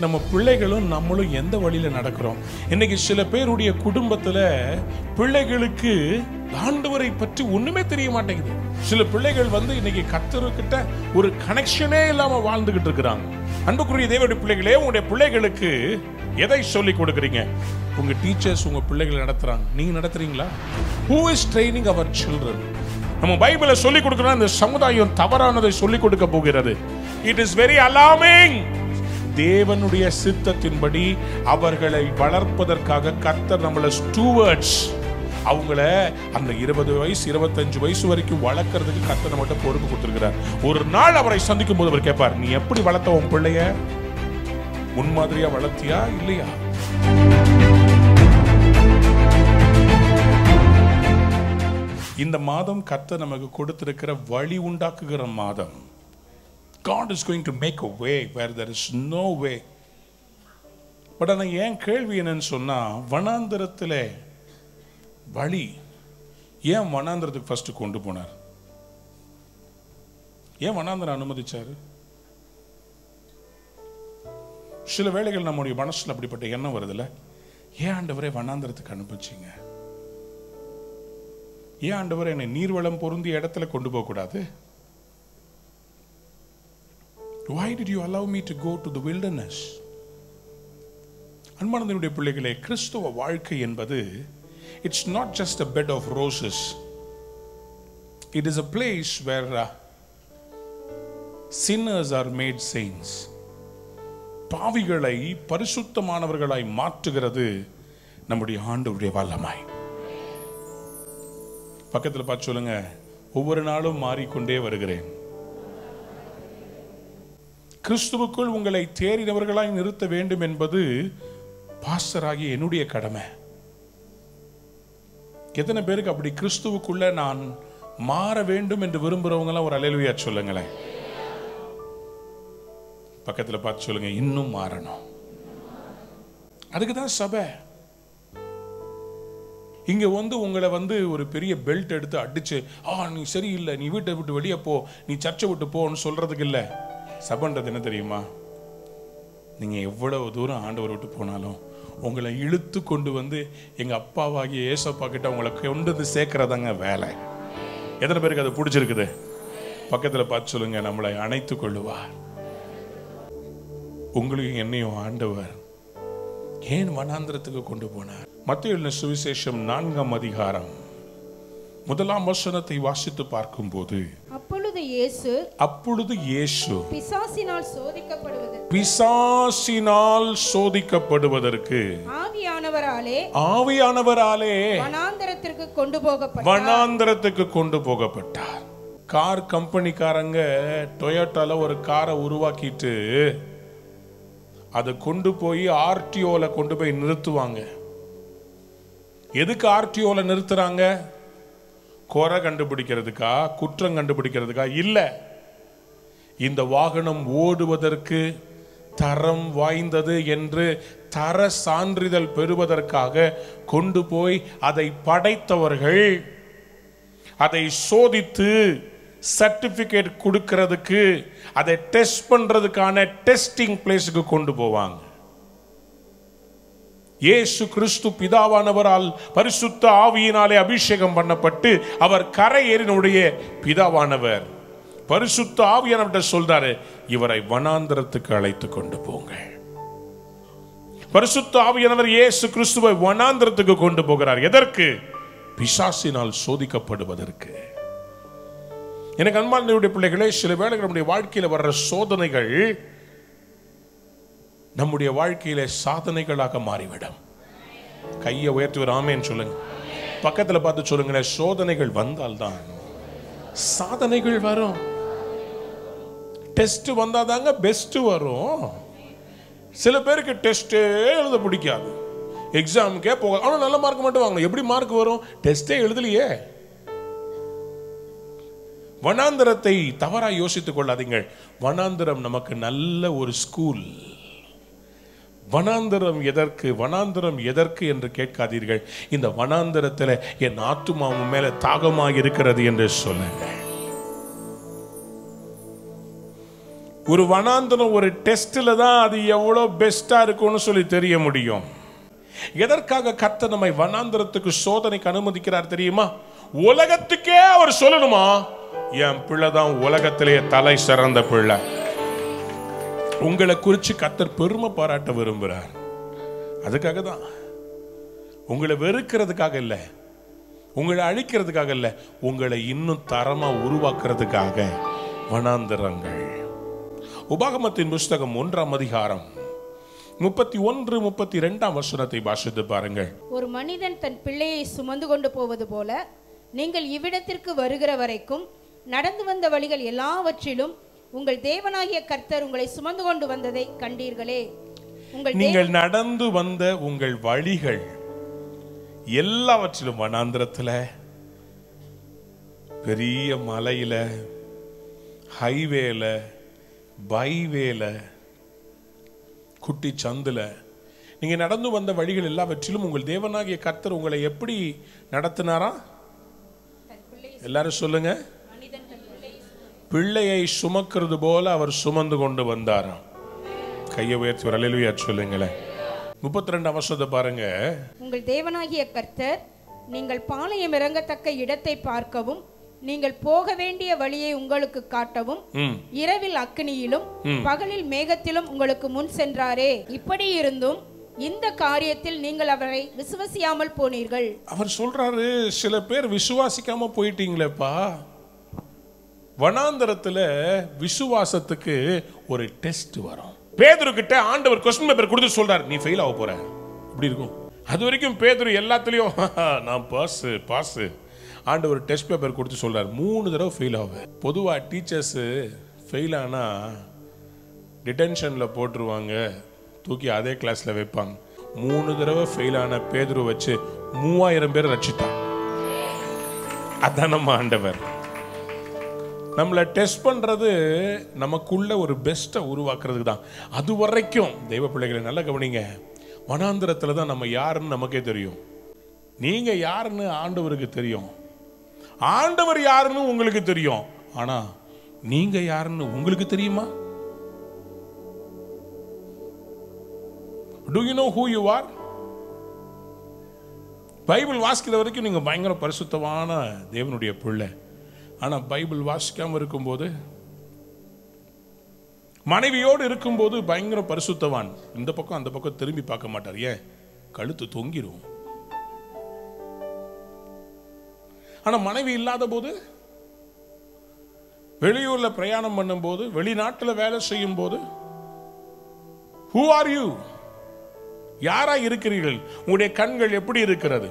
நம்ம பிள்ளைகளும் நம்மளும் எந்த வழியில நடக்கிறோம் இன்னைக்கு சில பேருடைய குடும்பத்துல பிள்ளைகளுக்கு ஆண்டவரை பற்றி ஒண்ணுமே தெரிய மாட்டேங்குது சில பிள்ளைகள் வந்து இன்னைக்கு கத்தர்கிட்ட ஒரு கனெக்ஷனே இல்லாம வாழ்ந்துகிட்டு இருக்கிறாங்க அன்புக்குரிய தேவனுடைய பிள்ளைகளே உங்களுடைய பிள்ளைகளுக்கு எதை சொல்லி கொடுக்குறீங்க உங்க டீச்சர்ஸ் உங்க பிள்ளைகளை நடத்துறாங்க நீங்க நடத்துறீங்களா who is training our children நம்ம பைபிளை சொல்லி கொடுக்கறோம் இந்த சமுதாயம் தவறானதை சொல்லி கொடுக்க போகிறது இட் இஸ் வெரி அலாமிங் தேவனுடைய சித்தத்தின்படி அவர்களை வளர்ப்பதற்காக கர்த்தர் நம்மள ஸ்டூவர்ட்ஸ் அவங்கள அந்த இருபது வயசு இருபத்தஞ்சு வயசு வரைக்கும் வளர்க்கறதுக்கு கர்த்தர் நம்மகிட்ட பொறுப்பு கொடுத்திருக்கிறார் ஒரு நாள் அவரை சந்திக்கும் போது அவர் கேட்பார் நீ எப்படி வளர்த்த உன் பிள்ளைய முன்மாதிரியா வளர்த்தியா இல்லையா இந்த மாதம் கர்த்தர் நமக்கு கொடுத்திருக்கிற வழி உண்டாக்குகிற மாதம் God is going to make a way where there is no way but ஆனால் ஏன் கேள்வி என்னன்னு சொன்னா வனாந்திரத்தில் வழி ஏன் வனாந்திரத்துக்கு ஃபர்ஸ்ட் கொண்டு போனார் ஏன் வனாந்திரம் அனுமதிச்சாரு சில வேளைகள் நம்முடைய மனசுல அப்படிப்பட்ட எண்ணம் வருதுல்ல ஏன் ஆண்டவரே வனாந்திரத்துக்கு அனுப்பிச்சிங்க ஏன் ஆண்டவர் என்னை நீர்வளம் பொருந்திய இடத்துல கொண்டு போக கூடாது why did you allow me to go to the wilderness அன்பானதனுடைய பிள்ளைகளே கிறிஸ்துவ வாழ்க்கை என்பது it's not just a bed of roses it is a place where sinners are made saints பாவிகளை பரிசுத்தமானவர்களாய் மாற்றுகிறது நம்முடைய ஆண்டவருடைய வல்லமாய் பக்கத்தில் பார்த்து சொல்லுங்க ஒவ்வொரு நாளும் மாறிக்கொண்டே வருகிறேன் கிறிஸ்துவுக்குள் உங்களை தேறினவர்களாய் நிறுத்த வேண்டும் என்பது பாஸ்டராகிய என்னுடைய கடமை எத்தனை பேருக்கு அப்படி கிறிஸ்துவுக்குள்ள நான் மாற வேண்டும் என்று விரும்புறவங்களாம் ஒரு அலையிலுயா சொல்லுங்களேன் பக்கத்தில் பார்த்து சொல்லுங்க இன்னும் மாறணும் அதுக்கு தான் சபை இங்க வந்து உங்களை வந்து ஒரு பெரிய பெல்ட் எடுத்து அடிச்சு ஆ நீ சரியில்லை நீ வீட்டை விட்டு வெளியே போ நீ சர்ச்சை விட்டு போன்னு சொல்றதுக்கு இல்லை சபன்றது என்ன தெரியுமா நீங்க எவ்வளவு தூரம் ஆண்டவர் விட்டு போனாலும் உங்களை இழுத்து கொண்டு வந்து எங்க அப்பாவாகிய ஏசப்பா கிட்ட உங்களை கொண்டு வந்து சேர்க்கறதாங்க வேலை எத்தனை பேருக்கு அது பிடிச்சிருக்குது பக்கத்துல பார்த்து சொல்லுங்க நம்மளை அணைத்துக் கொள்ளுவார் உங்களையும் என்னையும் ஆண்டவர் ஏன் வனாந்திரத்துக்கு கொண்டு போனார் மத்திய சுவிசேஷம் நான்காம் அதிகாரம் முதலாம் வசனத்தை வாசித்து பார்க்கும்போது அப்பொழுது இயேசு அப்பொழுது இயேசு பிசாசினால் சோதிக்கப்படுவது பிசாசினால் சோதிக்கப்படுவதற்கு ஆவியானவராலே ஆவியானவராலே வனாந்தரத்திற்கு கொண்டு போகப்பட்டார் வனாந்திரத்துக்கு கொண்டு போகப்பட்டார் கார் கம்பெனிக்காரங்க டொயோட்டால ஒரு காரை உருவாக்கிட்டு அதை கொண்டு போய் ஆர்டிஓல கொண்டு போய் நிறுத்துவாங்க எதுக்கு ஆர்டிஓல நிறுத்துறாங்க குறை கண்டுபிடிக்கிறதுக்கா குற்றம் கண்டுபிடிக்கிறதுக்கா இல்ல இந்த வாகனம் ஓடுவதற்கு தரம் வாய்ந்தது என்று தர சான்றிதழ் பெறுவதற்காக கொண்டு போய் அதை படைத்தவர்கள் அதை சோதித்து சர்டிபிகேட் கொடுக்கிறதுக்கு அதை டெஸ்ட் பண்றதுக்கான டெஸ்டிங் பிளேஸுக்கு கொண்டு போவாங்க இயேசு கிறிஸ்து பிதாவானவரால் பரிசுத்த ஆவியினாலே அபிஷேகம் பண்ணப்பட்டு அவர் கரையேறினுடைய பிதாவானவர் பரிசுத்த ஆவியானவர்கிட்ட சொல்றாரு இவரை வனாந்திரத்துக்கு அழைத்து கொண்டு போங்க பரிசுத்த ஆவியானவர் இயேசு கிறிஸ்துவை வனாந்திரத்துக்கு கொண்டு போகிறார் எதற்கு பிசாசினால் சோதிக்கப்படுவதற்கு எனக்கு அன்பானுடைய பிள்ளைகளே சில வேளைகள் நம்முடைய வாழ்க்கையில் வர்ற சோதனைகள் நம்முடைய வாழ்க்கையில சாதனைகளாக மாறிவிடும் கையை உயர்த்துவர் ஆமேன்னு சொல்லுங்க பக்கத்துல பார்த்து சொல்லுங்களேன் சோதனைகள் வந்தால்தான் சாதனைகள் வரும் டெஸ்ட் வந்தாதாங்க பெஸ்ட் வரும் சில பேருக்கு டெஸ்டே எழுத பிடிக்காது எக்ஸாமுக்கே போக ஆனால் நல்ல மார்க் மட்டும் வாங்கணும் எப்படி மார்க் வரும் டெஸ்டே எழுதலையே வனாந்திரத்தை தவறா யோசித்துக் கொள்ளாதீங்கள் வனாந்திரம் நமக்கு நல்ல ஒரு ஸ்கூல் வனாந்திரம் எதற்கு வனாந்திரம் எதற்கு என்று கேட்காதீர்கள் இந்த வனாந்திரத்தில் என் ஆத்துமாவும் மேல தாகமாக இருக்கிறது என்று சொல்லுங்கள் ஒரு வனாந்தரம் ஒரு டெஸ்ட்ல தான் அது எவ்வளோ பெஸ்டா இருக்கும்னு சொல்லி தெரிய முடியும் எதற்காக கர்த்தர் நம்மை வனாந்தரத்துக்கு சோதனைக்கு அனுமதிக்கிறார் தெரியுமா உலகத்துக்கே அவர் சொல்லணுமா என் பிள்ளை தான் உலகத்திலேயே தலை சிறந்த பிள்ளை உங்களை குறித்து கர்த்தர் பெருமை பாராட்ட விரும்புகிறார் அதுக்காக தான் உங்களை வெறுக்கிறதுக்காக இல்லை உங்களை அழிக்கிறதுக்காக இல்லை உங்களை இன்னும் தரமா உருவாக்குறதுக்காக வனாந்தரங்கள் உபாகமத்தின் புஸ்தகம் ஒன்றாம் அதிகாரம் முப்பத்தி ஒன்று முப்பத்தி ரெண்டாம் வசனத்தை வாசித்து பாருங்கள் ஒரு மனிதன் தன் பிள்ளையை சுமந்து கொண்டு போவது போல நீங்கள் இவ்விடத்திற்கு வருகிற வரைக்கும் நடந்து வந்த வழிகள் எல்லாவற்றிலும் உங்கள் தேவனாகிய கர்த்தர் உங்களை சுமந்து கொண்டு வந்ததை கண்டீர்களே உங்கள் தே- நீங்கள் நடந்து வந்த உங்கள் வழிகள் எல்லாவற்றிலும் வனாந்திரத்துல பெரிய மலையில ஹைவேல பைவேல குட்டி சந்துல நீங்க நடந்து வந்த வழிகள் எல்லாவற்றிலும் உங்கள் தேவனாகிய கர்த்தர் உங்களை எப்படி நடத்தினாரா எல்லாரும் சொல்லுங்க பிள்ளையை சுமக்கிறது போல அவர் சுமந்து கொண்டு வந்தாராம் கையை உயர்த்தி ஒரு அலையிலுயா சொல்லுங்களேன் முப்பத்தி ரெண்டு அவசரத்தை பாருங்க உங்கள் தேவனாகிய கர்த்தர் நீங்கள் பாளையம் இறங்கத்தக்க இடத்தை பார்க்கவும் நீங்கள் போக வேண்டிய வழியை உங்களுக்கு காட்டவும் ம் இரவில் அக்கினியிலும் பகலில் மேகத்திலும் உங்களுக்கு முன் சென்றாரே இப்படி இருந்தும் இந்த காரியத்தில் நீங்கள் அவரை விசுவசியாமல் போனீர்கள் அவர் சொல்றாரு சில பேர் விசுவாசிக்காம போயிட்டீங்களேப்பா வனாந்தரத்துல விசுவாசத்துக்கு ஒரு டெஸ்ட் வரும் பேதுரு கிட்ட ஆண்டவர் கொஸ்டின் பேப்பர் கொடுத்து சொல்றாரு நீ ஃபெயில் ஆக போற இப்படி இருக்கும் அது வரைக்கும் பேதுரு எல்லாத்துலயும் நான் பாஸ் பாஸ் ஆண்டவர் டெஸ்ட் பேப்பர் கொடுத்து சொல்றாரு மூணு தடவை ஃபெயில் ஆவேன் பொதுவா டீச்சர்ஸ் ஃபெயில் ஆனா டிடென்ஷனில் போட்டுருவாங்க தூக்கி அதே கிளாஸில் வைப்பாங்க மூணு தடவை ஃபெயில் ஆன பேதுரு வச்சு மூவாயிரம் பேர் ரட்சித்தான் அதான் நம்ம ஆண்டவர் நம்மளை டெஸ்ட் பண்ணுறது நமக்குள்ள ஒரு பெஸ்ட்டை உருவாக்குறதுக்கு தான் அது வரைக்கும் தெய்வ பிள்ளைகளை நல்லா கவனிங்க வனாந்திரத்தில் தான் நம்ம யாருன்னு நமக்கே தெரியும் நீங்கள் யாருன்னு ஆண்டவருக்கு தெரியும் ஆண்டவர் யாருன்னு உங்களுக்கு தெரியும் ஆனால் நீங்கள் யாருன்னு உங்களுக்கு தெரியுமா do you know who you are Bible வாசிக்கிற வரைக்கும் நீங்கள் பயங்கர பரிசுத்தமான தேவனுடைய பிள்ளை ஆனால் பைபிள் வாசிக்காமல் இருக்கும்போது மனைவியோடு இருக்கும்போது பயங்கர பரிசுத்தவான் இந்த பக்கம் அந்த பக்கம் திரும்பி பார்க்க மாட்டார் ஏன் கழுத்து தொங்கிரும் ஆனா மனைவி இல்லாத போது வெளியூர்ல பிரயாணம் பண்ணும்போது வெளிநாட்டில் வேலை செய்யும் போது ஹூ ஆர் யூ யாரா இருக்கிறீர்கள் உங்களுடைய கண்கள் எப்படி இருக்கிறது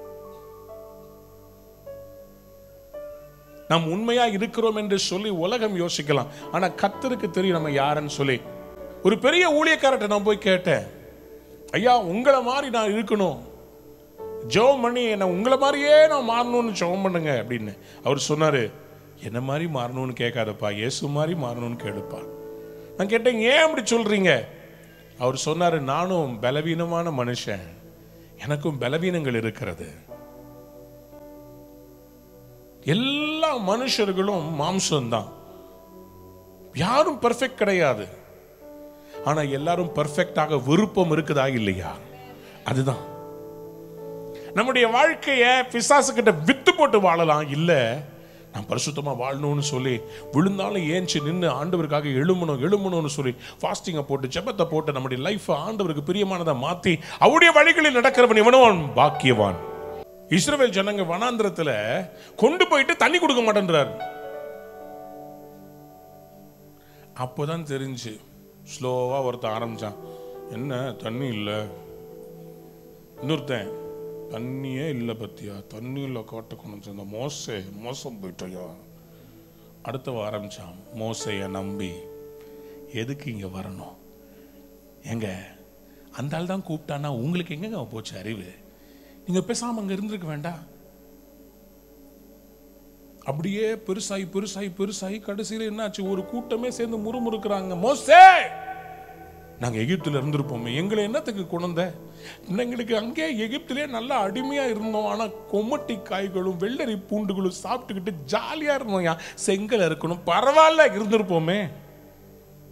நாம் உண்மையா இருக்கிறோம் என்று சொல்லி உலகம் யோசிக்கலாம் ஆனா கத்தருக்கு தெரியும் நம்ம யாருன்னு சொல்லி ஒரு பெரிய ஊழியக்காரர்கிட்ட நான் போய் கேட்டேன் ஐயா உங்களை மாதிரி நான் இருக்கணும் ஜெபம் பண்ணி என்ன உங்களை மாதிரியே நான் மாறணும்னு ஜெபம் பண்ணுங்க அப்படின்னு அவர் சொன்னாரு என்ன மாதிரி மாறணும்னு கேட்காதப்பா இயேசு மாதிரி மாறணும்னு கேளுப்பா நான் கேட்டேன் ஏன் அப்படி சொல்றீங்க அவர் சொன்னாரு நானும் பலவீனமான மனுஷன் எனக்கும் பலவீனங்கள் இருக்கிறது எல்லா மனுஷர்களும் மாம்சம்தான் யாரும் பெர்ஃபெக்ட் கிடையாது ஆனா எல்லாரும் பெர்ஃபெக்டாக விருப்பம் இருக்குதா இல்லையா அதுதான் நம்முடைய வாழ்க்கைய பிசாசு கிட்ட வித்து போட்டு வாழலாம் இல்ல நான் பரிசுத்தமா வாழணும்னு சொல்லி விழுந்தாலும் ஏஞ்சி நின்று ஆண்டவருக்காக எழுமணும் எழுமணும்னு சொல்லி ஃபாஸ்டிங்கை போட்டு ஜெபத்தை போட்டு நம்முடைய லைஃப் ஆண்டவருக்கு பிரியமானதை மாத்தி அவருடைய வழிகளில் நடக்கிறவன் இவனும் பாக்கியவான் இஸ்ரவேல் ஜனங்க வனாந்திரத்துல கொண்டு போயிட்டு தண்ணி கொடுக்க மாட்டேன்றார் அப்போதான் தெரிஞ்சு ஸ்லோவா ஒருத்தன் ஆரம்பிச்சான் என்ன தண்ணி இல்லை இன்னொருத்தன் தண்ணியே இல்லை பத்தியா தண்ணி இல்லை காட்ட கொண்டு இந்த மோசே மோசம் போயிட்டோயா அடுத்தவ ஆரம்பிச்சான் மோசைய நம்பி எதுக்கு இங்க வரணும் எங்க அந்த ஆள் தான் கூப்பிட்டானா உங்களுக்கு எங்கங்க போச்சு அறிவு நீங்க பேசாம அங்க இருந்திருக்க வேண்டாம் அப்படியே பெருசாகி பெருசாகி பெருசாகி கடைசியில் என்னாச்சு ஒரு கூட்டமே சேர்ந்து முறுமுறுக்கிறாங்க மோசே நாங்க எகிப்துல இருந்திருப்போமே எங்களை என்னத்துக்கு கொண்டு எங்களுக்கு அங்கே எகிப்திலே நல்லா அடிமையா இருந்தோம் ஆனா கொம்மட்டி காய்களும் வெள்ளரி பூண்டுகளும் சாப்பிட்டுக்கிட்டு ஜாலியா இருந்தோம் யா செங்கல் இருக்கணும் பரவாயில்ல இருந்திருப்போமே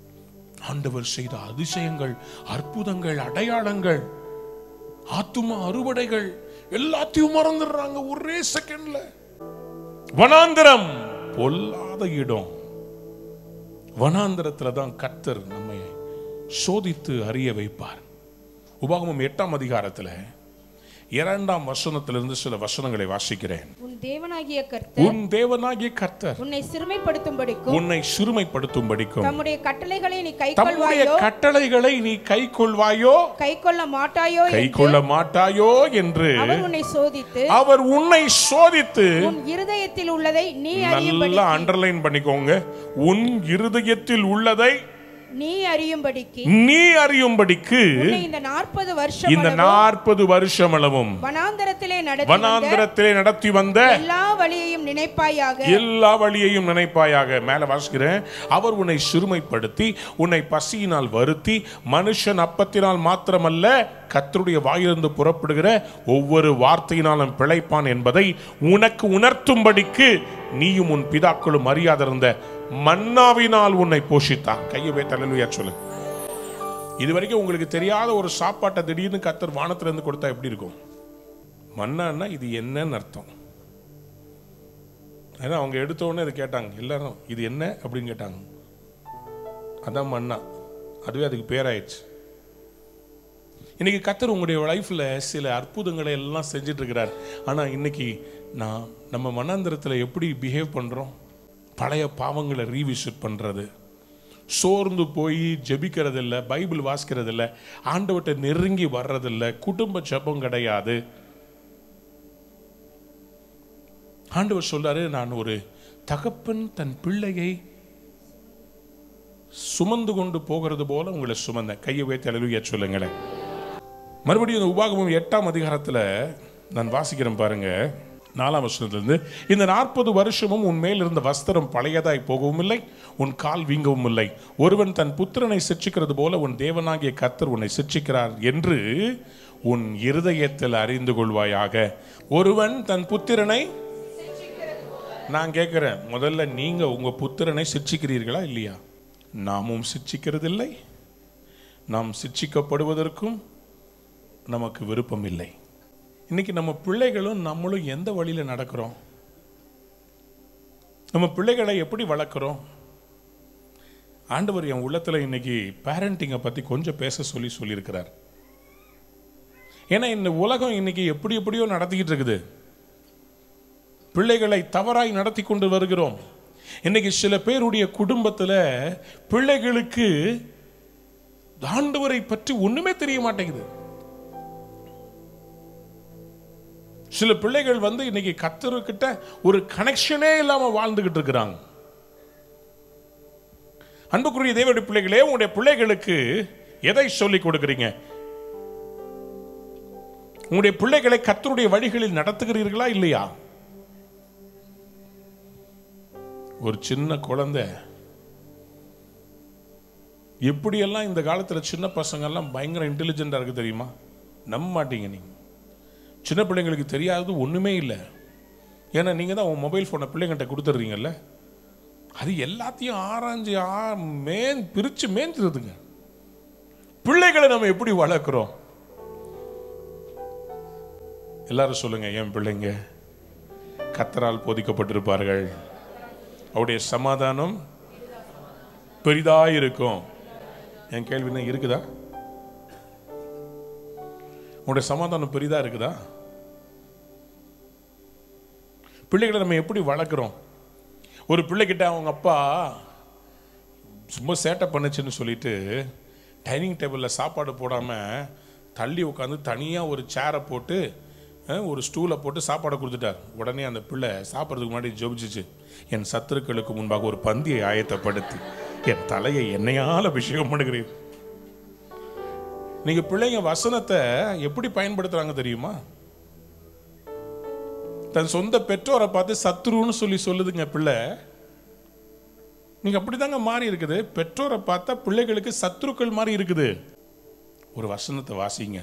ஆண்டவர் செய்த அதிசயங்கள் அற்புதங்கள் அடையாளங்கள் ஆத்தும அறுவடைகள் எல்லாத்தையும் மறந்துடுறாங்க ஒரே செகண்ட்ல வனாந்திரம் பொல்லாத இடம் வனாந்திரத்துல தான் கர்த்தர் நம்மை சோதித்து அறிய வைப்பார் உபாகமம் எட்டாம் அதிகாரத்துல இரண்டாம் வசனத்திலிருந்து சில வசனங்களை வாசிக்கிறேன் உன் தேவனாகிய கர்த்தர் உன் தேவனாகிய கர்த்தர் உன்னை சிறுமைப்படுத்தும்படிக்கும் உன்னை சிறுமைப்படுத்தும்படிக்கும் தம்முடைய கட்டளைகளை நீ தம்முடைய கைக்கொள்வாயோ கட்டளைகளை நீ கை கொள்வாயோ கைக்கொள்ள மாட்டாயோ கை என்று கொள்ள மாட்டாயோ என்று அவர் உன்னை சோதித்து அவர் உன்னை சோதித்து உன் இருதயத்தில் உள்ளதை நீ அறியும்படி நல்லா அண்டர்லைன் பண்ணிக்கோங்க உன் இருதயத்தில் உள்ளதை நீ அறியும்படிக்கு நீ அறியும்படிக்கு உன்னை இந்த நாற்பது வருஷம் இந்த நாற்பது வருஷமளவும் வனாந்தரத்திலே நடத்தி வந்த வனாந்திரத்திலே நடத்தி வந்த எல்லா வழியையும் நினைப்பாயாக எல்லா வழியையும் நினைப்பாயாக மேல வாசிக்கிறேன் அவர் உன்னை சிறுமைப்படுத்தி உன்னை பசியினால் வருத்தி மனுஷன் அப்பத்தினால் மாத்திரமல்ல கர்த்தருடைய வாயிலிருந்து புறப்படுகிற ஒவ்வொரு வார்த்தையினாலும் பிழைப்பான் என்பதை உனக்கு உணர்த்தும்படிக்கு நீயும் உன் பிதாக்களும் அறியாதிருந்த மன்னாவினால் உன்னை போஷித்தான் கையை போய் தலைமையா சொல்லு இது வரைக்கும் உங்களுக்கு தெரியாத ஒரு சாப்பாட்டை திடீர்னு கத்தர் வானத்துல இருந்து கொடுத்தா எப்படி இருக்கும் மன்னான்னா இது என்னன்னு அர்த்தம் ஏன்னா அவங்க எடுத்த உடனே இதை கேட்டாங்க எல்லாரும் இது என்ன அப்படின்னு கேட்டாங்க அதான் மன்னா அதுவே அதுக்கு பேராயிடுச்சு இன்னைக்கு கத்தர் உங்களுடைய லைஃப்ல சில அற்புதங்களை எல்லாம் செஞ்சுட்டு இருக்கிறார் ஆனா இன்னைக்கு நான் நம்ம மனாந்திரத்தில் எப்படி பிஹேவ் பண்றோம் பழைய பாவங்களை ரீவிசிட் பண்றது சோர்ந்து போய் ஜெபிக்கிறதில்ல பைபிள் வாசிக்கிறதில்ல ஆண்டவர்கிட்ட நெருங்கி வர்றதில்ல குடும்ப ஜெபம் கிடையாது ஆண்டவர் சொல்றாரு நான் ஒரு தகப்பன் தன் பிள்ளையை சுமந்து கொண்டு போகிறது போல உங்களை சுமந்த கையை வைத்து அழுவிய சொல்லுங்களேன் மறுபடியும் இந்த உபாகமம் எட்டாம் அதிகாரத்துல நான் வாசிக்கிறேன் பாருங்க நாலாம் வருஷத்திலிருந்து இந்த நாற்பது வருஷமும் உன் மேல் இருந்த வஸ்திரம் பழையதாய் போகவும் இல்லை உன் கால் வீங்கவும் இல்லை ஒருவன் தன் புத்திரனை சிற்றிக்கிறது போல உன் தேவனாகிய கர்த்தர் உன்னை சிற்றிக்கிறார் என்று உன் இருதயத்தில் அறிந்து கொள்வாயாக ஒருவன் தன் புத்திரனை நான் கேட்கிறேன் முதல்ல நீங்க உங்க புத்திரனை சிட்சிக்கிறீர்களா இல்லையா நாமும் சிட்சிக்கிறதில்லை நாம் சிட்சிக்கப்படுவதற்கும் நமக்கு விருப்பம் இல்லை இன்னைக்கு நம்ம பிள்ளைகளும் நம்மளும் எந்த வழியில நடக்கிறோம் நம்ம பிள்ளைகளை எப்படி வளர்க்குறோம் ஆண்டவர் என் உள்ளத்துல இன்னைக்கு பேரண்டிங்கை பத்தி கொஞ்சம் பேச சொல்லி சொல்லியிருக்கிறார் ஏன்னா இந்த உலகம் இன்னைக்கு எப்படி எப்படியோ நடத்திக்கிட்டு இருக்குது பிள்ளைகளை தவறாய் நடத்தி கொண்டு வருகிறோம் இன்னைக்கு சில பேருடைய குடும்பத்துல பிள்ளைகளுக்கு ஆண்டவரை பற்றி ஒண்ணுமே தெரிய மாட்டேங்குது சில பிள்ளைகள் வந்து இன்னைக்கு கத்தர்கிட்ட ஒரு கனெக்ஷனே இல்லாம வாழ்ந்துகிட்டு இருக்கிறாங்க அன்புக்குரிய தேவனுடைய பிள்ளைகளே உங்களுடைய பிள்ளைகளுக்கு எதை சொல்லிக் கொடுக்கிறீங்க உங்களுடைய பிள்ளைகளை கத்தருடைய வழிகளில் நடத்துகிறீர்களா இல்லையா ஒரு சின்ன குழந்தை எப்படியெல்லாம் இந்த காலத்துல சின்ன பசங்கெல்லாம் பயங்கர இன்டெலிஜென்டா இருக்கு தெரியுமா நம்ப மாட்டீங்க நீங்க சின்ன பிள்ளைங்களுக்கு தெரியாதது ஒண்ணுமே இல்லை ஏன்னா நீங்க தான் உங்க மொபைல் போனை பிள்ளைங்கிட்ட கொடுத்துட்றீங்கல்ல அது எல்லாத்தையும் ஆராய்ஞ்சு ஆ மேன் பிரிச்சு மேய்ஞ்சிருதுங்க பிள்ளைகளை நம்ம எப்படி வளர்க்குறோம் எல்லாரும் சொல்லுங்க என் பிள்ளைங்க கத்தரால் போதிக்கப்பட்டிருப்பார்கள் அவருடைய சமாதானம் பெரிதா இருக்கும் என் கேள்வி என்ன இருக்குதா உங்களுடைய சமாதானம் பெரிதா இருக்குதா பிள்ளைகளை நம்ம எப்படி வளர்க்குறோம் ஒரு பிள்ளைகிட்ட அவங்க அப்பா சும்மா சேட்டை பண்ணுச்சுன்னு சொல்லிட்டு டைனிங் டேபிளில் சாப்பாடு போடாமல் தள்ளி உட்காந்து தனியாக ஒரு சேரை போட்டு அஹ், ஒரு ஸ்டூலை போட்டு சாப்பாடை கொடுத்துட்டார் உடனே அந்த பிள்ளை சாப்பிட்றதுக்கு முன்னாடி ஜெபிச்சிச்சு என் சத்துருக்களுக்கு முன்பாக ஒரு பந்தியை ஆயத்தப்படுத்தி என் தலையை என்னையால் அபிஷேகம் பண்ணுகிறீர் நீங்க பிள்ளைங்க வசனத்தை எப்படி பயன்படுத்துறாங்க தெரியுமா தன் சொந்த பெற்றோரை பார்த்து சத்ருன்னு சொல்லி சொல்லுதுங்க பிள்ளை நீங்க அப்படிதாங்க மாறி இருக்குது பெற்றோரை பார்த்தா பிள்ளைகளுக்கு சத்துருக்கள் மாதிரி இருக்குது ஒரு வசனத்தை வாசிங்க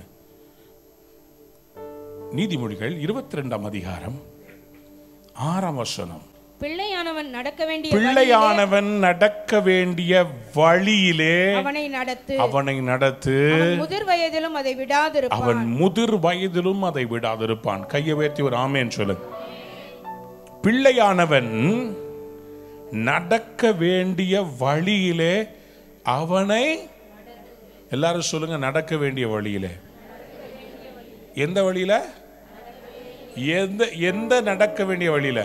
நீதிமொழிகள் இருபத்தி ரெண்டாம் அதிகாரம் ஆறாம் வசனம் பிள்ளையானவன் நடக்க வேண்டிய வழியிலே பிள்ளையானவன் நடக்க வேண்டிய வழியிலே அவனை நடத்து அவனை நடத்து அவன் முதிர் வயதிலும் அதை விடாதிருப்பான் அவன் முதிர் வயதிலும் அதை விடாதிருப்பான் கையை உயர்த்தி ஒரு ஆமேன் சொல்லு பிள்ளையானவன் நடக்க வேண்டிய வழியிலே அவனை எல்லாரும் சொல்லுங்க நடக்க வேண்டிய வழியிலே எந்த வழியில எந்த எந்த நடக்க வேண்டிய வழியில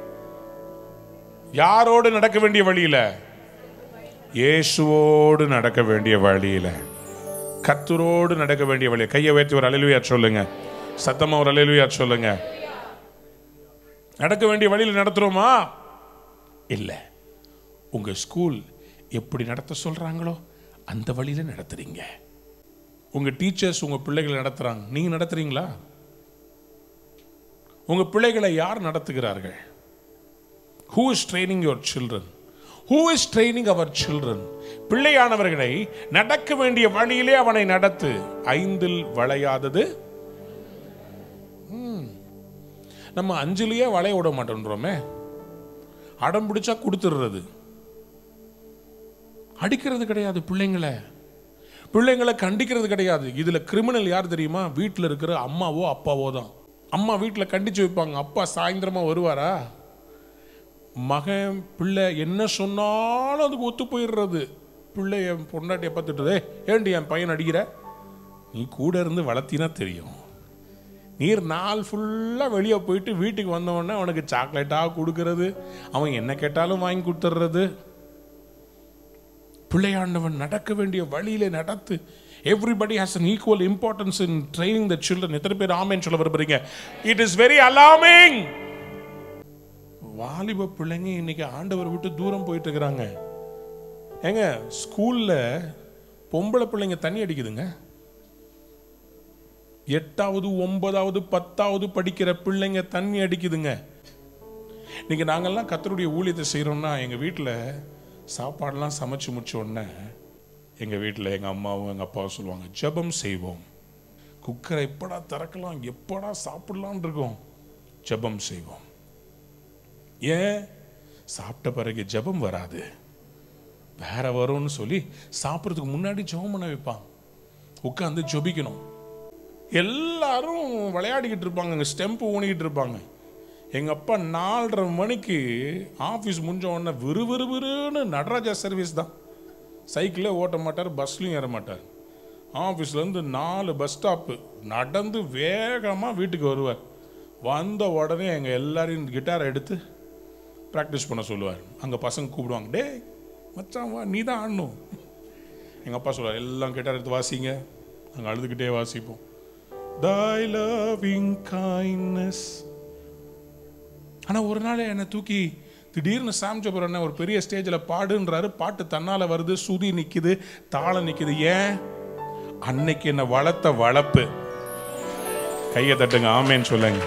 யாரோடு நடக்க வேண்டிய வழியில இயேசுவோடு நடக்க வேண்டிய வழியில கத்தரோடு நடக்க வேண்டிய வழி கையை உயர்த்தி ஒரு அலையிலுயா சொல்லுங்க சத்தமா ஒரு அலையிலுயா சொல்லுங்க நடக்க வேண்டிய வழியில் நடத்துறோமா இல்ல உங்க ஸ்கூல் எப்படி நடத்த சொல்றாங்களோ அந்த வழியில நடத்துறீங்க உங்க டீச்சர்ஸ் உங்க பிள்ளைகளை நடத்துறாங்க நீங்க நடத்துறீங்களா உங்க பிள்ளைகளை யார் நடத்துகிறார்கள் who is training your children who is training our children பிள்ளையானவர்களை நடக்க வேண்டிய வழியிலே அவனை நடத்து ஐந்தில் வளையாதது ம். நம்ம அஞ்சுலயே வளைய விட மாட்டோன்றோமே அடம் பிடிச்சா கொடுத்துடுறது அடிக்கிறது கிடையாது பிள்ளைங்களை பிள்ளைங்களை கண்டிக்கிறது கிடையாது இதுல கிரிமினல் யார் தெரியுமா வீட்டில் இருக்கிற அம்மாவோ அப்பாவோ தான் அம்மா வீட்டில் கண்டிச்சு வைப்பாங்க அப்பா சாயந்தரமா வருவாரா மகன் பிள்ளை என்ன சொன்னாலும் அதுக்கு ஒத்து போயிடுறது பிள்ளை என் பொண்டாட்டியை பார்த்துட்டு ஏண்டி என் பையன் அடிக்கிற நீ கூட இருந்து வளர்த்தினா தெரியும் நீர் நாள் ஃபுல்லாக வெளியே போயிட்டு வீட்டுக்கு வந்தவொடனே அவனுக்கு சாக்லேட்டாக கொடுக்கறது அவன் என்ன கேட்டாலும் வாங்கி கொடுத்துட்றது பிள்ளையாண்டவன் நடக்க வேண்டிய வழியிலே நடத்து everybody has an equal importance in training the children எத்தனை பேர் ஆமேன்னு சொல்ல விரும்புறீங்க இட் இஸ் வெரி அலாமிங் வாலிப பிள்ளைங்க இன்னைக்கு ஆண்டவர் விட்டு தூரம் போயிட்டு இருக்கிறாங்க ஏங்க ஸ்கூல்ல பொம்பளை பிள்ளைங்க தண்ணி அடிக்குதுங்க எட்டாவது ஒன்பதாவது பத்தாவது படிக்கிற பிள்ளைங்க தண்ணி அடிக்குதுங்க இன்னைக்கு நாங்கெல்லாம் கத்தருடைய ஊழியத்தை செய்கிறோம்னா எங்கள் வீட்டில் சாப்பாடெல்லாம் சமைச்சு முடிச்ச உடனே எங்கள் வீட்டில் எங்கள் அம்மாவும் எங்கள் அப்பாவும் சொல்லுவாங்க ஜெபம் செய்வோம் குக்கரை எப்படா திறக்கலாம் எப்படா சாப்பிடலான் இருக்கோம் ஜெபம் செய்வோம் ஏன் சாப்பிட்ட பிறகு ஜெபம் வராது வேற வரும்னு சொல்லி சாப்பிட்றதுக்கு முன்னாடி ஜெபம் பண்ண வைப்பான் உட்காந்து ஜெபிக்கணும் எல்லாரும் விளையாடிக்கிட்டு இருப்பாங்க அங்கே ஸ்டெம்ப் ஊனிக்கிட்டு இருப்பாங்க எங்கள் அப்பா நாலரை மணிக்கு ஆஃபீஸ் முடிஞ்ச உடனே விறு விறு விறுன்னு நடராஜா சர்வீஸ் தான் சைக்கிளே ஓட்ட மாட்டார் பஸ்லையும் ஏற மாட்டார் ஆஃபீஸ்லேருந்து நாலு பஸ் ஸ்டாப்பு நடந்து வேகமாக வீட்டுக்கு வருவார் வந்த உடனே எங்கள் எல்லாரையும் கிட்டாரை எடுத்து ப்ராக்டிஸ் பண்ண சொல்லுவார் அங்கே பசங்க கூப்பிடுவாங்க டேய் மச்சான் வா நீ தான் ஆடணும் எங்கள் அப்பா சொல்லுவார் எல்லாம் கிட்டார் எடுத்து வாசிங்க நாங்கள் அழுதுகிட்டே வாசிப்போம் Thy loving kindness ஆனால் ஒரு நாள் என்னை தூக்கி திடீர்னு சாமிச்சபுரம் அண்ணன் ஒரு பெரிய ஸ்டேஜில் பாடுன்றாரு பாட்டு தன்னால் வருது சுதி நிற்குது தாளம் நிற்குது ஏன் அன்னைக்கு என்னை வளர்த்த வளர்ப்பு கையை தட்டுங்க ஆமேன்னு சொல்லுங்க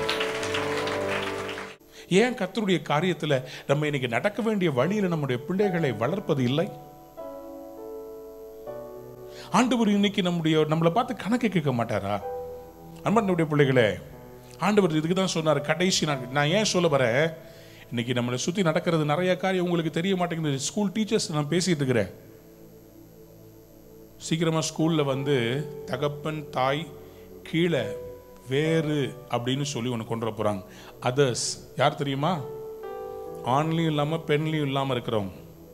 ஏன் கத்தருடைய காரியத்துல நம்ம இன்னைக்கு நடக்க வேண்டிய வழியில நம்முடைய பிள்ளைகளை வளர்ப்பது இல்லை ஆண்டவர் இன்னைக்கு நம்முடைய நம்மளை பார்த்து கணக்கு கேட்க மாட்டாரா அன்பனுடைய பிள்ளைகளே ஆண்டவர் இதுக்கு தான் சொன்னார் கடைசி நாள் நான் ஏன் சொல்ல வரேன் இன்னைக்கு நம்மளை சுற்றி நடக்கிறது நிறைய காரியம் உங்களுக்கு தெரிய மாட்டேங்குது ஸ்கூல் டீச்சர்ஸ் நான் பேசிட்டு இருக்கிறேன் சீக்கிரமாக ஸ்கூலில் வந்து தகப்பன் தாய் கீழே வேறு அப்படின்னு சொல்லி ஒன்று கொண்டு வர போகிறாங்க அதர்ஸ் யார் தெரியுமா ஆண்லையும் இல்லாமல் பெண்லையும் இல்லாமல் இருக்கிறவங்க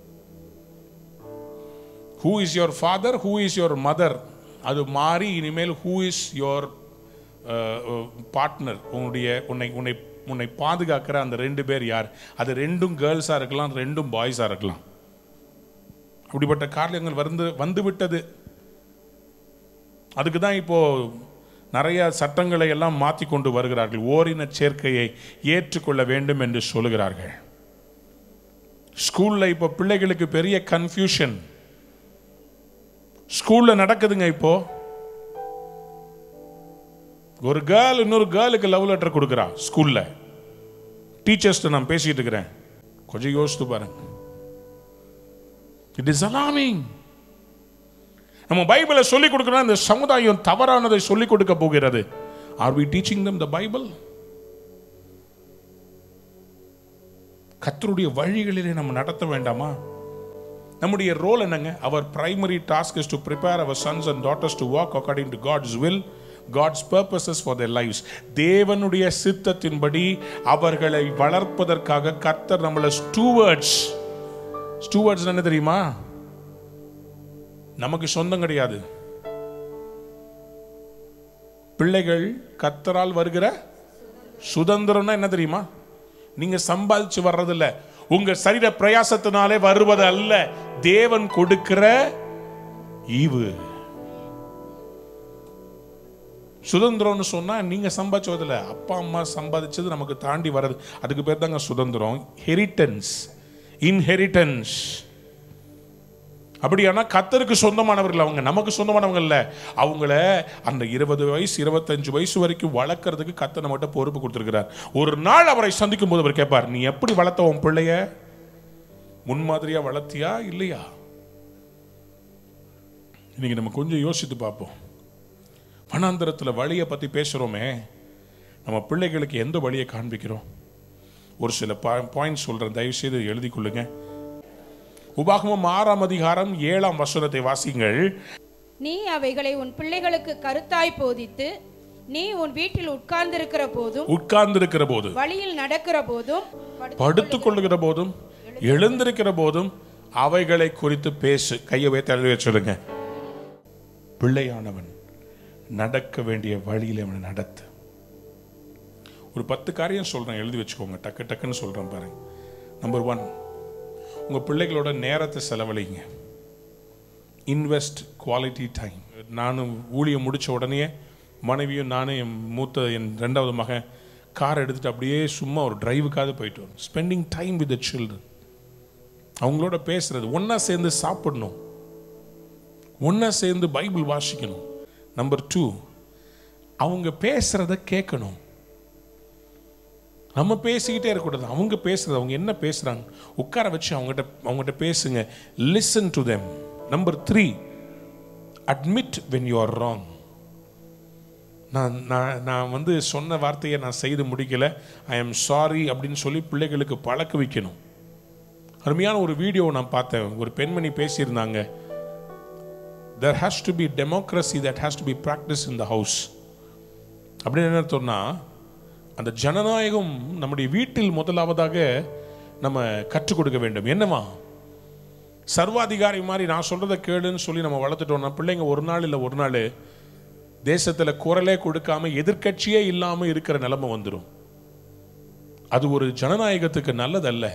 who is your father who is your mother அது மாறி இனிமேல் ஹூ இஸ் யுவர் பார்ட்னர் உன்னுடைய உன்னை உன்னை உன்னை பாதுகாக்கிற அந்த ரெண்டு பேர் யார் அது ரெண்டும் கேர்ள்ஸாக இருக்கலாம் ரெண்டும் பாய்ஸாக இருக்கலாம் அப்படிப்பட்ட காரியங்கள் வந்து வந்து விட்டது அதுக்கு தான் இப்போ நிறைய சட்டங்களை எல்லாம் மாற்றி கொண்டு வருகிறார்கள் ஓரின சேர்க்கையை ஏற்றுக்கொள்ள வேண்டும் என்று சொல்லுகிறார்கள் ஸ்கூல்ல இப்போ பிள்ளைகளுக்கு பெரிய கன்ஃபியூஷன் ஸ்கூல்ல நடக்குதுங்க இப்போ ஒரு கேர்ள் இன்னொரு கேர்ளுக்கு லவ் லெட்டர் கொடுக்குறா ஸ்கூல்ல டீச்சர்ஸ்ட்ட நான் பேசிட்டு இருக்கிறேன் கொஞ்சம் யோசித்து பாருங்க இட் இஸ் அலாமிங் நம்ம பைபிளை சொல்லிக் கொடுக்கணும் இந்த சமுதாயம் தவறானதை சொல்லிக் கொடுக்க போகிறது are we teaching them the Bible கத்தருடைய வழிகளிலே நம்ம நடத்த வேண்டாமா நம்முடைய ரோல் என்னங்க our primary task is to prepare our sons and daughters to walk according to God's will God's purposes for their lifes தேவனுடைய சித்தத்தின்படி அவர்களை வளர்ப்பதற்காக கர்த்தர் நம்மளை ஸ்டூவர்ட்ஸ் ஸ்டூவர்ட்ஸ் என்ன தெரியுமா நமக்கு சொந்தம் கிடையாது பிள்ளைகள் கர்த்தரால் வருகிற சுதந்திரம்னா என்ன தெரியுமா நீங்க சம்பாதிச்சு வர்றதில்ல உங்க சரீர பிரயாசத்தினாலே வருவது அல்ல தேவன் கொடுக்கிற ஈவு சுதந்திரம்னு சொன்னா நீங்க சம்பாதிச்சதில்ல அப்பா அம்மா சம்பாதிச்சது நமக்கு தாண்டி வர்றது அதுக்கு பேர் தாங்க சுதந்திரம் ஹெரிட்டன்ஸ் இன்ஹெரிட்டன்ஸ் அப்படியானா கத்தருக்கு சொந்தமானவர்கள் அவங்க நமக்கு சொந்தமானவங்க இல்ல அவங்கள அந்த இருபது வயசு இருபத்தஞ்சு வயசு வரைக்கும் வளர்க்கறதுக்கு கத்த நம்மகிட்ட பொறுப்பு கொடுத்துருக்கிறார் ஒரு நாள் அவரை சந்திக்கும் போது அவர் கேட்பார் நீ எப்படி வளர்த்த உன் பிள்ளைய முன்மாதிரியா வளர்த்தியா இல்லையா இன்னைக்கு நம்ம கொஞ்சம் யோசித்து பார்ப்போம் வனாந்தரத்தில் வழியை பற்றி பேசுகிறோமே நம்ம பிள்ளைகளுக்கு எந்த வழியை காண்பிக்கிறோம் ஒரு சில பாயிண்ட் சொல்கிறேன் தயவு செய்து எழுதி கொள்ளுங்க உபாகமம் ஆறாம் அதிகாரம் ஏழாம் வசனத்தை வாசிங்கள் நீ அவைகளை உன் பிள்ளைகளுக்கு கருத்தாய் போதித்து நீ உன் வீட்டில் உட்கார்ந்திருக்கிற போதும் உட்கார்ந்திருக்கிற போது வழியில் நடக்கிற போதும் படுத்து- படுத்துக் கொள்ளுகிற போதும் எழுந்திருக்கிற போதும் அவைகளை குறித்து பேசு கையை வைத்து எழுதி சொல்லுங்க பிள்ளையானவன் நடக்க வேண்டிய வழியில் அவனை நடத்து ஒரு பத்து காரியம் சொல்றேன் எழுதி வச்சுக்கோங்க டக்கு டக்குன்னு சொல்றேன் பாருங்க நம்பர் ஒன் உங்க பிள்ளைகளோட நேரத்தை செலவழிங்க இன்வெஸ்ட் குவாலிட்டி டைம் நானும் ஊழியம் முடிச்ச உடனே மனைவியும் நானும் என் மூத்த என் ரெண்டாவது மகன் கார் எடுத்துட்டு அப்படியே சும்மா ஒரு டிரைவுக்காவது போயிட்டு வரும் ஸ்பெண்டிங் டைம் வித் சில்ட்ரன் அவங்களோட பேசுறது ஒண்ணா சேர்ந்து சாப்பிடணும் ஒண்ணா சேர்ந்து பைபிள் வாசிக்கணும் நம்பர் டூ அவங்க பேசுறத கேட்கணும் நம்ம பேசிக்கிட்டே இருக்கக்கூடாது அவங்க பேசுறது அவங்க என்ன பேசுறாங்க உட்கார வச்சு அவங்ககிட்ட அவங்ககிட்ட பேசுங்க listen to them number three admit when you are wrong நான் நான் நான் வந்து சொன்ன வார்த்தையை நான் செய்து முடிக்கல ஐ எம் சாரி அப்படின்னு சொல்லி பிள்ளைகளுக்கு பழக்க வைக்கணும் அருமையான ஒரு வீடியோ நான் பார்த்தேன் ஒரு பெண்மணி பேசியிருந்தாங்க there has to be democracy that has to be practiced in the house அப்படின்னு என்ன அர்த்தம்னா அந்த ஜனநாயகம் நம்முடைய வீட்டில் முதலாவதாக நம்ம கற்றுக் கொடுக்க வேண்டும் என்னவா சர்வாதிகாரி மாதிரி நான் சொல்றதை கேளுன்னு சொல்லி நம்ம வளர்த்துட்டோம்னா பிள்ளைங்க ஒரு நாள் இல்லை ஒரு நாள் தேசத்துல குரலே கொடுக்காம எதிர்க்கட்சியே இல்லாம இருக்கிற நிலைமை வந்துடும் அது ஒரு ஜனநாயகத்துக்கு நல்லதல்ல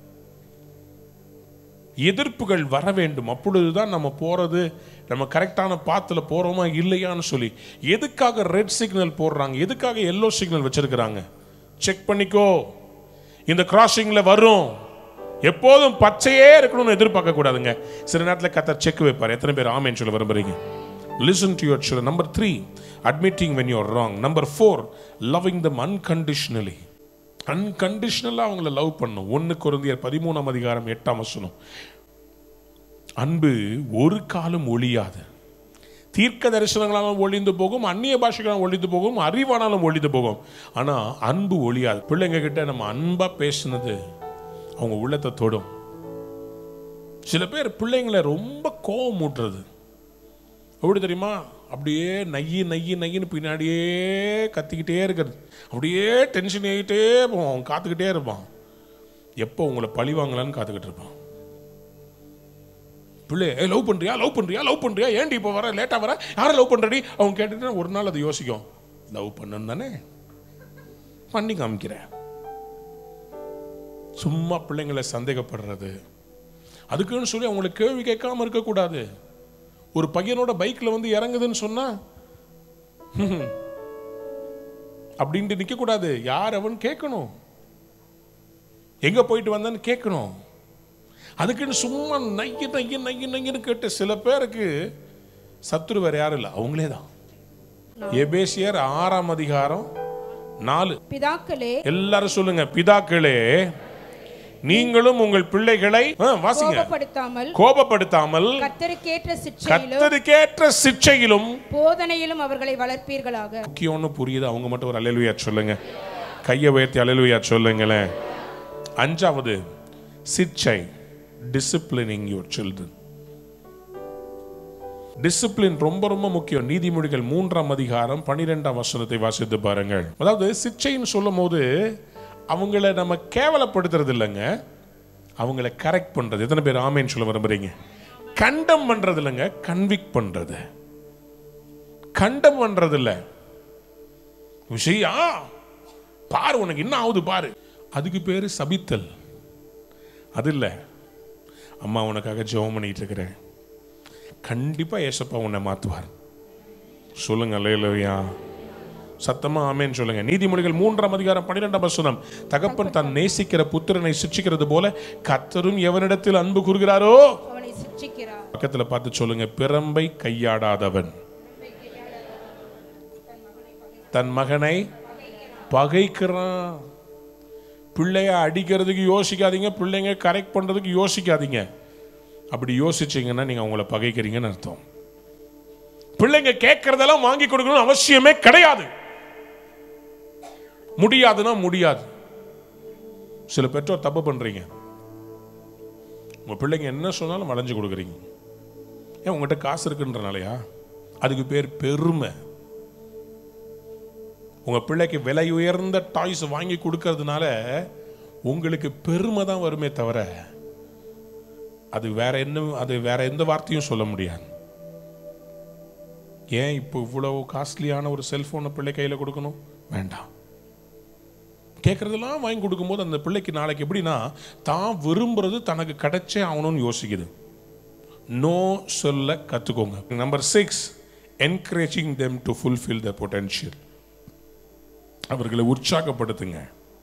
எதிர்ப்புகள் வர வேண்டும் அப்பொழுதுதான் நம்ம போறது நம்ம கரெக்டான பாத்துல போறோமா இல்லையான்னு சொல்லி எதுக்காக ரெட் சிக்னல் போடுறாங்க எதுக்காக எல்லோ சிக்னல் வச்சிருக்கிறாங்க செக் பண்ணிக்கோ இந்த கிராசிங்ல வரும் எப்போதும் பச்சையே இருக்கணும்னு எதிர்பார்க்க கூடாதுங்க சில நேரத்தில் கத்த செக் வைப்பார் எத்தனை பேர் ஆமேன்னு சொல்ல விரும்புறீங்க listen to your children number three admitting when you're wrong number four loving them unconditionally அன்கண்டிஷனலாக அவங்கள லவ் பண்ணும் ஒன்று குருந்தியர் பதிமூணாம் அதிகாரம் எட்டாம் வசனம் அன்பு ஒரு காலம் ஒழியாது தீர்க்க தரிசனங்களாலும் ஒழிந்து போகும் அந்நிய பாஷைகளாலும் ஒழிந்து போகும் அறிவானாலும் ஒழிந்து போகும் ஆனா அன்பு ஒழியாது பிள்ளைங்க கிட்ட நம்ம அன்பா பேசுனது அவங்க உள்ளத்தை தொடும் சில பேர் பிள்ளைங்களை ரொம்ப கோவம் மூட்டுறது எப்படி தெரியுமா அப்படியே நையி நையி நையின்னு பின்னாடியே கத்திக்கிட்டே இருக்கிறது அப்படியே டென்ஷன் ஆகிட்டே போவான் அவன் காத்துக்கிட்டே இருப்பான் எப்போ உங்களை பழி வாங்கலான்னு காத்துக்கிட்டு இருப்பான் பிள்ளை ஏ லவ் பண்றியா லவ் பண்றியா லவ் பண்றியா ஏன்டி இப்போ வர லேட்டா வர யாரை லவ் பண்றடி அவன் கேட்டுட்டு ஒரு நாள் அது யோசிக்கும் லவ் பண்ணணும் தானே பண்ணி காமிக்கிறேன் சும்மா பிள்ளைங்களை சந்தேகப்படுறது அதுக்குன்னு சொல்லி அவங்களை கேள்வி கேட்காம இருக்கக்கூடாது ஒரு பையனோட பைக்ல வந்து இறங்குதுன்னு சொன்னா ஹம், அப்படின்ட்டு நிக்க கூடாது யார் அவன் கேட்கணும் எங்க போயிட்டு வந்தான்னு கேட்கணும் அதுக்குன்னு சும்மா நைய நைய நைய நையன்னு கேட்ட சில பேருக்கு சத்துரு வேற யாரும் இல்லை அவங்களே தான் எபேசியர் ஆறாம் அதிகாரம் நாலு பிதாக்களே எல்லாரும் சொல்லுங்க பிதாக்களே நீங்களும் உங்கள் பிள்ளைகளை ஆ, வாசிங்க கோபப்படுத்தாமல் கோபப்படுத்தாமல் கர்த்தருக்கேற்ற சிற்றையிலும் கத்தருக்கேற்ற சிக்ஷையிலும் போதனையிலும் அவர்களை வளர்ப்பீர்களாக முக்கியம்னு புரியுது அவங்க மட்டும் ஒரு அலையலுவையா சொல்லுங்க கையை உயர்த்தி அலையலுவையா சொல்லுங்களேன் அஞ்சாவது சிற்சை டிசிப்ளினிங் யுவர் சில்ட்ரன் டிசிப்ளின் ரொம்ப ரொம்ப முக்கியம் நீதிமொழிகள் மூன்றாம் அதிகாரம் பனிரெண்டாம் வசனத்தை வாசித்து பாருங்கள் அதாவது சிச்சைன்னு சொல்லும் போது அவங்கள நம்ம கேவலப்படுத்துறது இல்லைங்க அவங்கள கரெக்ட் பண்றது எத்தனை பேர் ஆமேன்னு சொல்ல விரும்புறீங்க கண்டம் பண்றது இல்லைங்க கன்விக் பண்றது கண்டம் பண்றது இல்ல விஷயா பாரு உனக்கு என்ன ஆகுது பாரு அதுக்கு பேரு சபித்தல் அது இல்ல அம்மா உனக்காக ஜெபம் பண்ணிட்டு இருக்கிறேன் கண்டிப்பா ஏசப்பா உன்னை மாத்துவார் சொல்லுங்க அல்லையா சத்தமா ஆமேன்னு சொல்லுங்க நீதிமொழிகள் மூன்றாம் அதிகாரம் பன்னிரெண்டாம் வசனம் தகப்பன் தான் நேசிக்கிற புத்திரனை சிட்சிக்கிறது போல கத்தரும் எவனிடத்தில் அன்பு கூறுகிறாரோ அவனை சிட்சிக்கிறார் பக்கத்துல பார்த்து சொல்லுங்க பிரம்பை கையாடாதவன் தன் மகனை பகைக்கிறான் பிள்ளைய அடிக்கிறதுக்கு யோசிக்காதீங்க பிள்ளைங்க கரெக்ட் பண்றதுக்கு யோசிக்காதீங்க அப்படி யோசிச்சீங்கன்னா நீங்க அவங்கள பகைக்கிறீங்கன்னு அர்த்தம் பிள்ளைங்க கேட்கறதெல்லாம் வாங்கி கொடுக்கணும்னு அவசியமே கிடையாது முடியாதுன்னா முடியாது சில பெற்றோர் தப்பு பண்றீங்க உங்க பிள்ளைங்க என்ன சொன்னாலும் வளைஞ்சு கொடுக்குறீங்க ஏன் உங்ககிட்ட காசு இருக்குன்றனாலயா அதுக்கு பேர் பெருமை உங்க பிள்ளைக்கு விலை உயர்ந்த டாய்ஸ் வாங்கி கொடுக்கறதுனால உங்களுக்கு பெருமை தான் வருமே தவிர அது வேற என்ன அது வேற எந்த வார்த்தையும் சொல்ல முடியாது ஏன் இப்போ இவ்வளவு காஸ்ட்லியான ஒரு செல்போனை பிள்ளை கையில் கொடுக்கணும் வேண்டாம் கேட்கறதெல்லாம் வாங்கி கொடுக்கும்போது அந்த பிள்ளைக்கு நாளைக்கு எப்படின்னா தான் விரும்புறது தனக்கு கிடைச்சே ஆகணும்னு யோசிக்குது நோ சொல்ல கற்றுக்கோங்க number six encouraging them to fulfil the potential அவர்களை உற்சாகப்படுத்துங்க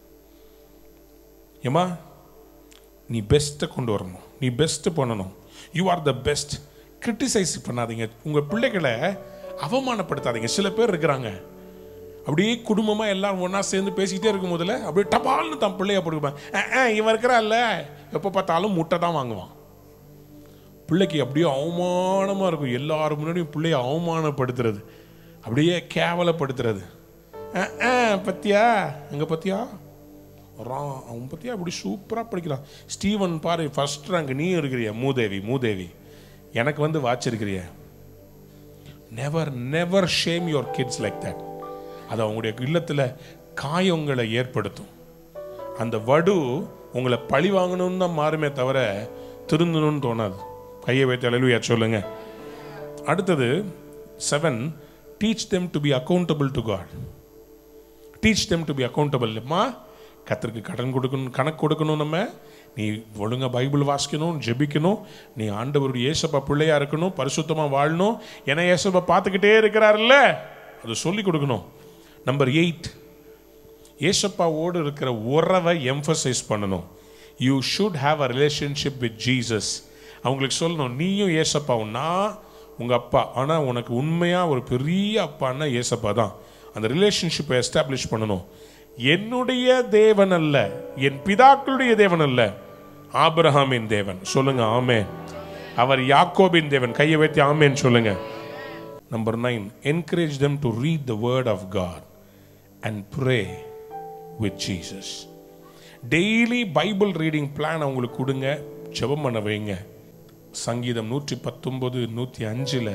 ஏமா நீ பெஸ்ட்டை கொண்டு வரணும் நீ பெஸ்ட் பண்ணணும் you are the best criticise பண்ணாதீங்க உங்கள் பிள்ளைகளை அவமானப்படுத்தாதீங்க சில பேர் இருக்கிறாங்க அப்படியே குடும்பமாக எல்லாரும் ஒன்றா சேர்ந்து பேசிக்கிட்டே இருக்கும் போதில் அப்படியே டபால்னு தான் பிள்ளைய போட்டுப்பான் இவன் இருக்கிறான்ல எப்போ பார்த்தாலும் முட்டை தான் வாங்குவான் பிள்ளைக்கு அப்படியே அவமானமாக இருக்கும் எல்லாரும் முன்னாடியும் பிள்ளைய அவமானப்படுத்துறது அப்படியே கேவலப்படுத்துறது அஹ், அஹ், பத்தியா அங்கே பத்தியா வரான் அவன் பத்தியா அப்படி சூப்பராக படிக்கிறான் ஸ்டீவன் பாரு ஃபர்ஸ்ட் ரேங்க் நீ இருக்கிறிய மூதேவி மூதேவி எனக்கு வந்து வாச்சிருக்கிறிய never never shame your kids like that அது அவங்களுடைய இல்லத்தில் காயங்களை ஏற்படுத்தும் அந்த வடு உங்களை பழி வாங்கணும்னு தான் மாறுமே தவிர திருந்தணும்னு தோணாது கையை வைத்து அழலுயா சொல்லுங்க அடுத்தது seven teach them to be accountable to God teach them to be accountable அம்மா கத்தருக்கு கடன் கொடுக்கணும் கணக்கு கொடுக்கணும் நம்ம நீ ஒழுங்கா பைபிள் வாசிக்கணும் ஜெபிக்கணும் நீ ஆண்டவருடைய ஏசப்பா பிள்ளையா இருக்கணும் பரிசுத்தமா வாழணும் ஏன்னா ஏசப்பா பார்த்துக்கிட்டே இருக்கிறாருல்ல அது சொல்லி கொடுக்கணும் நம்பர் எயிட் ஏசப்பாவோடு இருக்கிற உறவை எம்ஃபசைஸ் பண்ணணும் you should have a relationship with Jesus அவங்களுக்கு சொல்லணும் நீயும் ஏசப்பாவும் நான் உங்கள் அப்பா ஆனால் உனக்கு உண்மையாக ஒரு பெரிய அப்பான்னா ஏசப்பா தான் அந்த ரிலேஷன்ஷிப்பை எஸ்டாப்ளிஷ் பண்ணணும் என்னுடைய தேவன் அல்ல என் பிதாக்களுடைய தேவன் அல்ல ஆபிரஹாமின் தேவன் சொல்லுங்க ஆமே அவர் யாக்கோபின் தேவன் கையை வைத்து ஆமேன்னு சொல்லுங்க number nine encourage them to read the word of God and pray with Jesus daily Bible reading plan அவங்களுக்கு கொடுங்க ஜெபம் பண்ண வைங்க சங்கீதம் நூற்றி பத்தொன்பது நூற்றி அஞ்சில்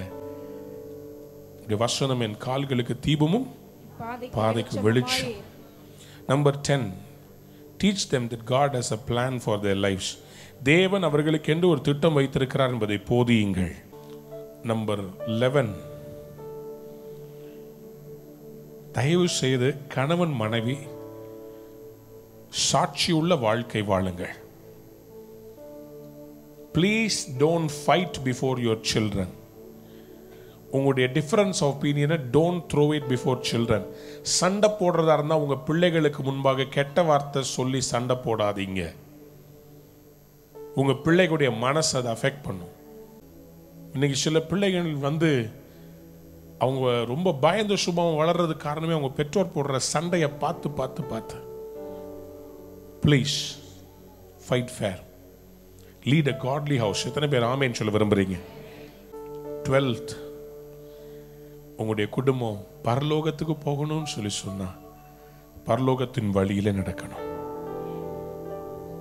வசனம் என் கால்களுக்கு தீபமும் பாதைக்கு பாதைக்கு வெளிச்சமாய் வெளிச்சம் number ten teach them that God has a plan for their lifes தேவன் அவர்களுக்கென்று ஒரு திட்டம் வைத்திருக்கிறார் என்பதை போதியுங்கள் நம்பர் லெவன் தயவு செய்து கணவன் மனைவி சாட்சியுள்ள வாழ்க்கை வாழுங்கள் please don't fight before your children உங்களுடைய டிஃபரன்ஸ் ஆஃப் ஒப்பீனியனை don't throw it before children சண்டை போடுறதா இருந்தால் உங்கள் பிள்ளைகளுக்கு முன்பாக கெட்ட வார்த்தை சொல்லி சண்டை போடாதீங்க உங்கள் பிள்ளைகளுடைய மனசை அதை அஃபெக்ட் பண்ணும் இன்னைக்கு சில பிள்ளைகள் வந்து அவங்க ரொம்ப பயந்த சுபாவம் வளர்றதுக்கு காரணமே அவங்க பெற்றோர் போடுற சண்டையை பார்த்து பார்த்து பார்த்து please fight fair lead a godly house எத்தனை பேர் ஆமேன்னு சொல்ல விரும்புறீங்க டுவெல்த் உங்களுடைய குடும்பம் பரலோகத்துக்கு போகணும்னு சொல்லி சொன்னா பரலோகத்தின் வழியில நடக்கணும்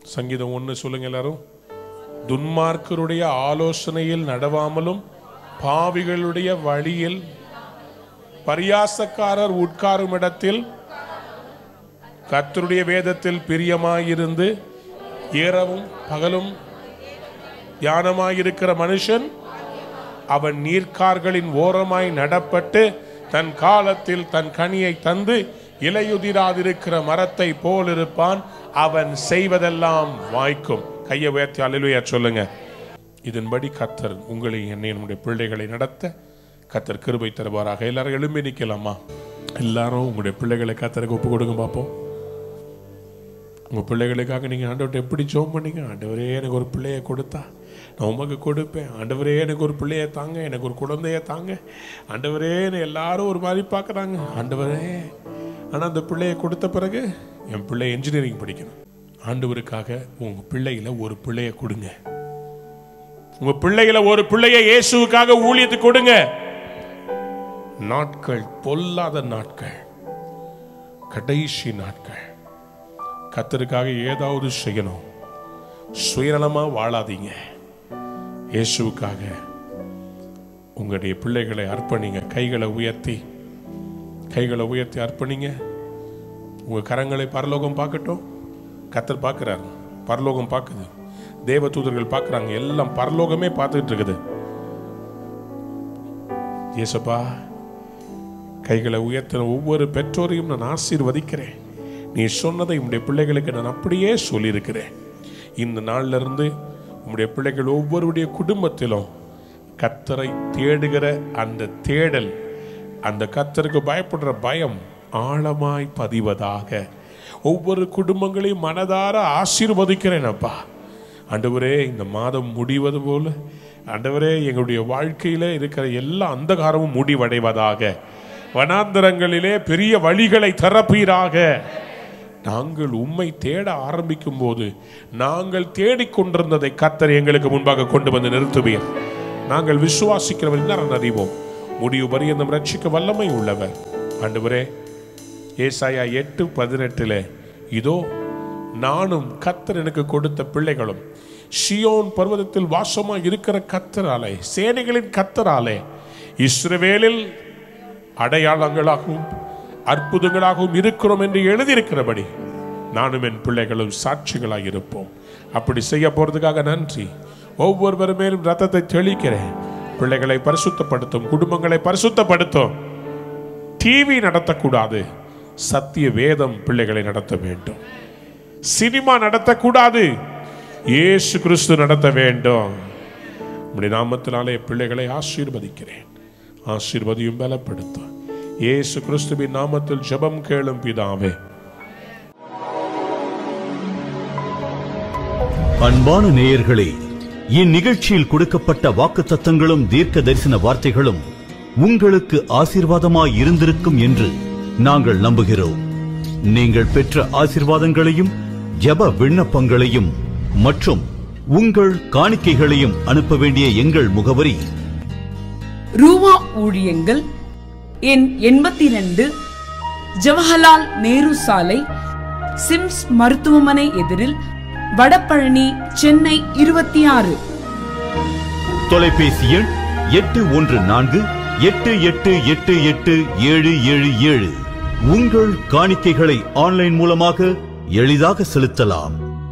சங்கீதம் ஒன்று சொல்லுங்க எல்லாரும் துன்மார்க்கருடைய ஆலோசனையில் நடவாமலும் பாவிகளுடைய வழியில் பரியாசக்காரர் உட்காரும் இடத்தில் கர்த்தருடைய வேதத்தில் பிரியமாயிருந்து இரவும் பகலும் தியானமாயிருக்கிற மனுஷன் அவன் நீர்க்கார்களின் ஓரமாய் நடப்பட்டு தன் காலத்தில் தன் கனியை தந்து இலையுதிராதிருக்கிற மரத்தை போல் இருப்பான் அவன் செய்வதெல்லாம் வாய்க்கும் கையை உயர்த்தி அலுவயா சொல்லுங்க இதன்படி கத்தர் உங்களை என்னை நம்முடைய பிள்ளைகளை நடத்த கத்தர் கிருபை தருவாராக எல்லாரும் எழும்பி நிக்கலாமா எல்லாரும் உங்களுடைய பிள்ளைகளை கத்தருக்கு ஒப்பு கொடுங்க பார்ப்போம் உங்க பிள்ளைகளுக்காக நீங்க ஆண்டவர்கிட்ட எப்படி ஜோம் பண்ணீங்க ஆண்டவரே எனக்கு ஒரு பிள்ளைய கொடுத்தா நான் உமக்கு கொடுப்பேன் ஆண்டவரே எனக்கு ஒரு பிள்ளைய தாங்க எனக்கு ஒரு குழந்தைய தாங்க ஆண்டவரே என்னை எல்லாரும் ஒரு மாதிரி பார்க்குறாங்க ஆண்டவரே ஆனால் அந்த பிள்ளைய கொடுத்த பிறகு என் பிள்ளை இன்ஜினியரிங் படிக்கணும் ஆண்டவருக்காக உங்க பிள்ளையில ஒரு பிள்ளைய கொடுங்க உங்க பிள்ளைகளை ஒரு பிள்ளைய இயேசுவுக்காக ஊழியத்துக்கு கொடுங்க நாட்கள் பொல்லாத நாட்கள் கடைசி நாட்கள் கத்தருக்காக ஏதாவது செய்யணும் சுயநலமா வாழாதீங்க இயேசுவுக்காக உங்களுடைய பிள்ளைகளை அர்ப்பணிங்க கைகளை உயர்த்தி கைகளை உயர்த்தி அர்ப்பணிங்க உங்க கரங்களை பரலோகம் பார்க்கட்டும் கத்தர் பார்க்கிறார் பரலோகம் பார்க்குது தேவ தூதர்கள் பார்க்குறாங்க எல்லாம் பரலோகமே பார்த்துட்டு இருக்குது இயேசப்பா கைகளை உயர்த்தின ஒவ்வொரு பெற்றோரையும் நான் ஆசீர்வதிக்கிறேன் நீ சொன்னதை உம்முடைய பிள்ளைகளுக்கு நான் அப்படியே சொல்லியிருக்கிறேன் இந்த நாள்ல இருந்து உம்முடைய பிள்ளைகள் ஒவ்வொருடைய குடும்பத்திலும் கத்தரை தேடுகிற அந்த தேடல் அந்த கத்தருக்கு பயப்படுற பயம் ஆழமாய் பதிவதாக ஒவ்வொரு குடும்பங்களையும் மனதார ஆசீர்வதிக்கிறேன் அப்பா ஆண்டவரே இந்த மாதம் முடிவது போல ஆண்டவரே எங்களுடைய வாழ்க்கையில இருக்கிற எல்லா அந்தகாரமும் முடிவடைவதாக வனாந்தரங்களிலே பெரிய வழிகளை திறப்பீராக நாங்கள் உம்மை தேட ஆரம்பிக்கும் போது நாங்கள் தேடிக்கொண்டிருந்ததை கத்தர் எங்களுக்கு முன்பாக கொண்டு வந்து நிறுத்துவீர் நாங்கள் விசுவாசிக்கிறவர் என்ன அறிவோம் முடிவு பரியந்தம் ரட்சிக்க வல்லமை உள்ளவர் ஆண்டவரே ஏசாயா எட்டு பதினெட்டுல இதோ நானும் கத்தர் எனக்கு கொடுத்த பிள்ளைகளும் ஷியோன் பர்வதத்தில் வாசமாக இருக்கிற கத்தராலே சேனைகளின் கத்தராலே இஸ்ரவேலில் அடையாளங்களாகவும் அற்புதங்களாகவும் இருக்கிறோம் என்று எழுதியிருக்கிறபடி நானும் என் பிள்ளைகளும் சாட்சிகளாக இருப்போம் அப்படி செய்ய போறதுக்காக நன்றி ஒவ்வொருவர் மேலும் ரத்தத்தை தெளிக்கிறேன் பிள்ளைகளை பரிசுத்தப்படுத்தும் குடும்பங்களை பரிசுத்தப்படுத்தும் டிவி நடத்தக்கூடாது சத்திய வேதம் பிள்ளைகளை நடத்த வேண்டும் சினிமா நடத்தக்கூடாது இயேசு கிறிஸ்து நடத்த வேண்டும் உம்முடைய நாமத்தினாலே பிள்ளைகளை ஆசீர்வதிக்கிறேன் ஆசீர்வதியும் பலப்படுத்தும் இயேசு கிறிஸ்துவின் நாமத்தில் ஜெபம் கேளும் பிதாவே அன்பான நேயர்களே இந்நிகழ்ச்சியில் கொடுக்கப்பட்ட வாக்குத்தத்தங்களும் தீர்க்க தரிசன வார்த்தைகளும் உங்களுக்கு ஆசீர்வாதமாய் இருந்திருக்கும் என்று நாங்கள் நம்புகிறோம் நீங்கள் பெற்ற ஆசீர்வாதங்களையும் ஜெப விண்ணப்பங்களையும் மற்றும் உங்கள் காணிக்கைகளையும் அனுப்ப வேண்டிய எங்கள் முகவரி ரூவா ஊழியங்கள் எண் எண்பத்தி ரெண்டு ஜவஹர்லால் நேரு சாலை சிம்ஸ் மருத்துவமனை எதிரில் வடபழனி சென்னை இருபத்தி ஆறு தொலைபேசி எண் எட்டு ஒன்று நான்கு எட்டு எட்டு எட்டு எட்டு ஏழு ஏழு ஏழு உங்கள் காணிக்கைகளை ஆன்லைன் மூலமாக எளிதாக செலுத்தலாம்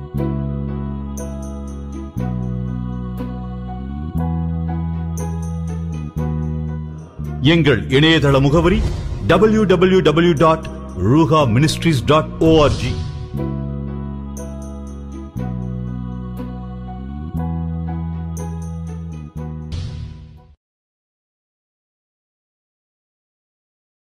எங்கள் இணையதள முகவரி www.ruha ministries.org